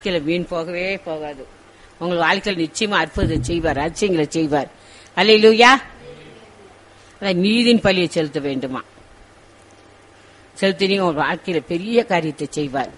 வாழ்க்கையில வீண் போகவே போகாது உங்கள் வாழ்க்கையில் நிச்சயமா அற்புதம் செய்வார் அதிசயங்களை செய்வார் அல்லையிலூயா அதான் நீதின் பலியை செலுத்த வேண்டுமா செலுத்தினீங்க உங்க வாழ்க்கையில பெரிய காரியத்தை செய்வார்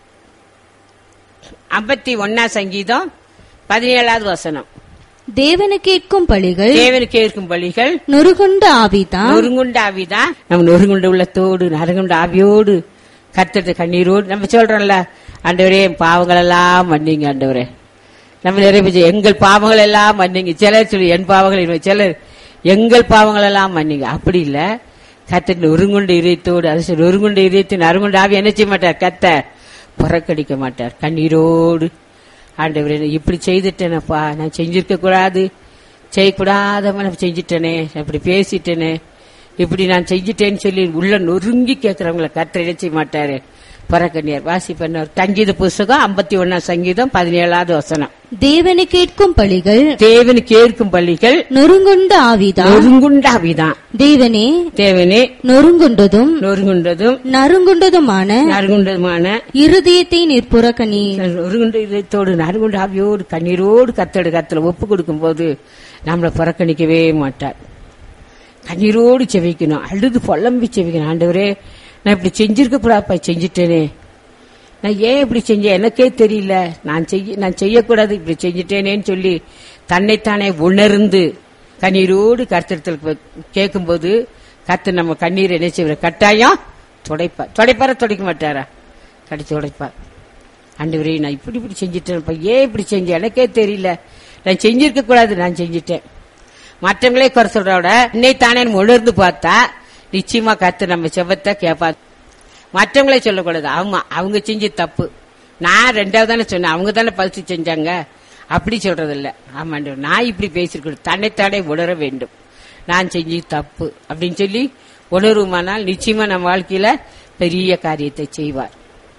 ஐம்பத்தி ஒன்னா சங்கீதம் பதினேழாவது வசனம் தேவனு கேட்கும் பலிகள் தேவனுக்கு இருக்கும் பலிகள் நொறுகுண்ட ஆவிதான் நொறுங்குண்ட ஆவிதான் நம்ம நொறுங்குண்ட உள்ளத்தோடு நறுங்குண்ட ஆவியோடு கத்தட்டு கண்ணீரோடு நம்ம சொல்றோம்ல ஆண்டவரே என் பாவங்கள் எல்லாம் மன்னிங்க ஆண்டவரே நம்ம நிறைய பேர் எங்கள் பாவங்கள் எல்லாம் மன்னிங்க சிலர் சொல்லி என் பாவங்கள் இல்லை. சிலர் எங்கள் பாவங்கள் எல்லாம் மன்னிங்க அப்படி இல்ல கத்தட்டு நொறுங்குண்ட இதயத்தோடு அது சரி, நொறுங்குண்ட இதயத்தின் அருங்குண்ட ஆவி என்ன செய்ய மாட்டார் கத்த புறக்கடிக்க மாட்டார் கண்ணீரோடு ஆண்டவரே நான் இப்படி செய்துட்டேனப்பா நான் செஞ்சிருக்க கூடாது செய்யக்கூடாதவன் நான் செஞ்சிட்டேனே நான் இப்படி பேசிட்டேனே இப்படி நான் செஞ்சிட்டேன்னு சொல்லி உள்ள நொறுங்கி கேட்கறவங்கள கத்திர என்ன செய்ய மாட்டாரு பரக்கண்ணியார் வாசி பண்ணார் சங்கீத புஸ்தகம் ஐம்பத்தி ஒன்னாம் சங்கீதம் பதினேழாவது வசனம் தேவனு கேட்கும் பலிகள் தேவனு கேட்கும் பள்ளிகள் நொறுங்குண்ட ஆவிதான் நொறுங்குண்டாவிதான் தேவனே தேவனே நொறுங்குண்டதும் நொறுங்குண்டதும் நறுங்குண்டதுமான நறுங்குண்டதுமான இருதயத்தை நிற்புறக்கணீர் நொறுகுண்ட இதயத்தோடு நறுகுண்ட ஆவியோடு கண்ணீரோடு கத்தோடு கத்துல ஒப்பு கொடுக்கும் போது நம்மளை புறக்கணிக்கவே மாட்டார் கண்ணீரோடு செவிக்கணும் அழுது புலம்பி செவிக்கணும் ஆண்டவரே நான் இப்படி செஞ்சிருக்க கூடாப்பா செஞ்சிட்டேனே நான் ஏன் இப்படி செஞ்சேன் எனக்கே தெரியல நான் செய்ய நான் செய்யக்கூடாது இப்படி செஞ்சிட்டேனேன்னு சொல்லி தன்னைத்தானே உணர்ந்து கண்ணீரோடு கருத்தத்தில் கேட்கும்போது கத்து நம்ம கண்ணீர் என்ன செய்வார் கட்டாயம் துடைப்பார் துடைப்பாரா துடைக்க மாட்டாரா கடிச்சு உடைப்பார் ஆண்டவரே நான் இப்படி இப்படி செஞ்சிட்டேன்ப்பா ஏன் இப்படி செஞ்சேன் எனக்கே தெரியல நான் செஞ்சிருக்க கூடாது நான் செஞ்சிட்டேன் மற்றவங்களே குறை சொல்றத விட என்னை தானே உணர்ந்து பார்த்தா நிச்சயமா கத்து நம்ம செவத்தை கேட்பா மற்றவங்களே சொல்லக்கூடாது ஆமா அவங்க செஞ்ச தப்பு நான் ரெண்டாவது தானே சொன்னேன் அவங்க தானே பரிசு செஞ்சாங்க அப்படி சொல்றது இல்ல ஆமாண்டவர் நான் இப்படி பேசிருக்கணும் தன்னைத்தானே உணர வேண்டும் நான் செஞ்சு தப்பு அப்படின்னு சொல்லி உணர்வுமானால் நிச்சயமா நம்ம வாழ்க்கையில பெரிய காரியத்தை செய்வார்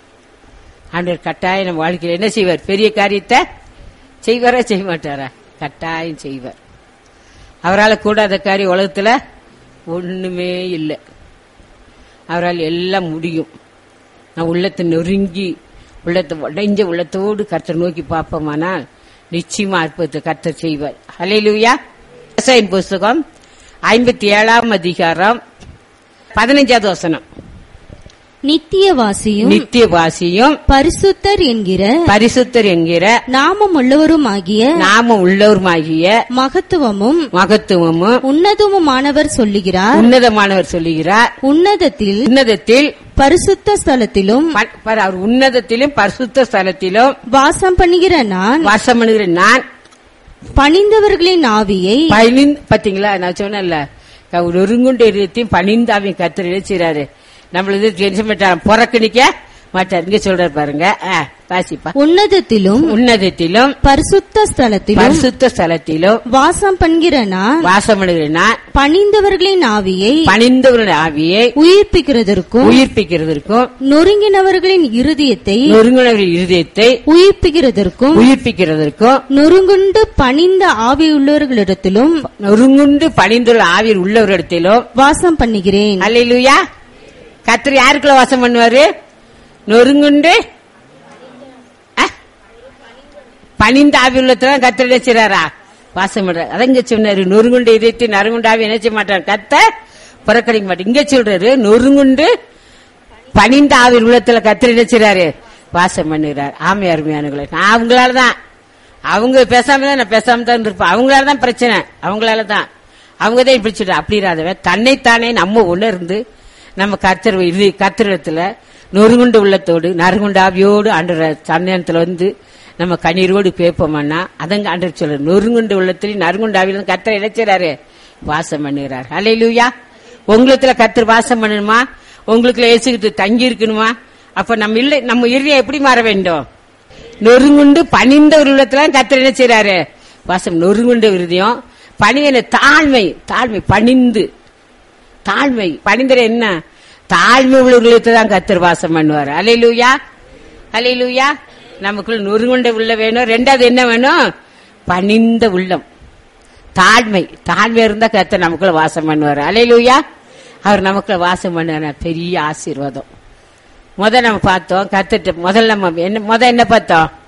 ஆண்டவர் கட்டாயம் நம்ம வாழ்க்கையில என்ன செய்வார் பெரிய காரியத்தை செய்வாரா செய்ய மாட்டாரா கட்டாயம் செய்வார் அவரால் கூடாத காரியம் உலகத்துல ஒண்ணுமே இல்லை அவரால் எல்லாம் முடியும் நான் உள்ளத்தை நொறுங்கி உள்ளத்தை உடைஞ்ச உள்ளத்தோடு கர்த்தர் நோக்கி பார்ப்போமானால் நிச்சயமா அற்புதத்தை கர்த்தர் செய்வார் ஹalleluya விவசாயின் புஸ்தகம் ஐம்பத்தி ஏழாம் அதிகாரம் பதினஞ்சாவது வசனம் நித்தியவாசியும் நித்தியவாசியும் பரிசுத்தர் என்கிற பரிசுத்தர் என்கிற நாமம் உள்ளவருமாகிய நாம உள்ளவருமாகிய மகத்துவமும் மகத்துவமும் உன்னதமுமானவர் சொல்லுகிறார் உன்னதமானவர் சொல்லுகிறார் உன்னதத்தில் உன்னதத்தில் பரிசுத்த ஸ்தலத்திலும் ப- பாரு, அவர் உன்னதத்திலும் பரிசுத்த ஸ்தலத்திலும் வாசம் பண்ணுகிற நான் வாசம் பண்ணுகிற நான் பணிந்தவர்களின் ஆவியை பணிந்து பாத்தீங்களா நான் சொன்னேன்ல அவர் ஒருங்குண்ட இதயத்தையும் பணிந்தாவின் கத்தர் இழைச்சாரு நம்மளது டென்ஷன் மாட்டார் புறக்கணிக்க மாட்டார் இங்க சொல்றாரு பாருங்க ஆ, வாசிப்பா உன்னதத்திலும் உன்னதத்திலும் பரிசுத்த ஸ்தலத்திலும் பரிசுத்த ஸ்தலத்திலும் வாசம் பண்ணுகிற நான் வாசம் பண்ணுகிற நான் பணிந்தவர்களின் ஆவியை பணிந்தவருடைய ஆவியை உயிர்ப்பிக்கிறதற்கும் உயிர்ப்பிக்கிறதற்கும் நொறுங்கினவர்களின் இருதயத்தை நொறுங்குணவரின் இருதயத்தை உயிர்ப்பிக்கிறதற்கும் உயிர்ப்பிக்கிறதற்கும் நொறுங்குண்டு பணிந்த ஆவியுள்ளவர்களிடத்திலும் நொறுங்குண்டு பணிந்துள்ள ஆவியில் உள்ளவரிடத்திலும் வாசம் பண்ணுகிறேன் அல்லேலூயா கத்திரி யாருக்குள்ள வாசம் பண்ணுவாரு நொறுங்குண்டு அஹ், பணிந்த ஆவி உள்ளத்துல கத்திரி நினைச்சாரா வாசம் பண்ற அதான் இங்க சொன்னாரு நொறுங்குண்டு இதயத்தை நறுங்குண்டு ஆவி நினைச்ச மாட்டார் கத்த புறக்கணிக்க மாட்டார் இங்க சொல்றாரு நொறுங்குண்டு பணிந்த ஆவி உள்ளத்துல கத்திரி நினைச்சாரு வாசம் பண்ணுகிறார் ஆமை அருமையானுங்களே நான் அவங்களாலதான் அவங்க பேசாம தான் நான் பேசாம தான் இருப்பேன் அவங்களால தான் பிரச்சனை அவங்களால தான் அவங்க தான் இப்படி சொல்ற அப்படி இராதவன் தன்னைத்தானே நம்ம உணர்ந்து நம்ம கர்த்தர் இது கத்திரத்துல நொறுங்குண்டு உள்ளத்தோடு நறுங்குண்டு ஆவியோடு ஆண்டு சந்தனத்துல வந்து நம்ம கண்ணீரோடு பேப்போம்னா அதங்க ஆண்டர் சொல்ற நொறுங்குண்டு உள்ளத்திலையும் நறுங்குண்டு ஆவியிலும் கர்த்தர் இழைச்சாரு வாசம் பண்ணுகிறார் அலையிலூயா உங்களுக்குள்ள கர்த்தர் வாசம் பண்ணணுமா உங்களுக்குள்ள இயேசுகிட்டு தங்கி இருக்கணுமா அப்ப நம்ம இல்லை நம்ம இறுதியை எப்படி மாற வேண்டும் நொறுங்குண்டு பணிந்த ஒரு உள்ளத்துல கர்த்தர் என்ன செய்றாரு வாசம் நொறுங்குண்ட விருதியம் பணிவன தாழ்மை தாழ்மை பணிந்து தாழ்மை பணிந்தர என்ன தாழ்மை உள்ள உள்ளத்தை தான் கத்தர் வாசம் பண்ணுவார் அலையிலூயா அலையிலூயா நமக்குள்ள நொறுங்குண்ட உள்ள வேணும் ரெண்டாவது என்ன வேணும் பணிந்த உள்ளம் தாழ்மை தாழ்மை இருந்தா கத்தர் நமக்குள்ள வாசம் பண்ணுவார் அலையிலூயா அவர் நமக்குள்ள வாசம் பண்ண பெரிய ஆசீர்வாதம் முத நம்ம பார்த்தோம் கத்துட்டு முதல்ல நம்ம என்ன முத என்ன பார்த்தோம்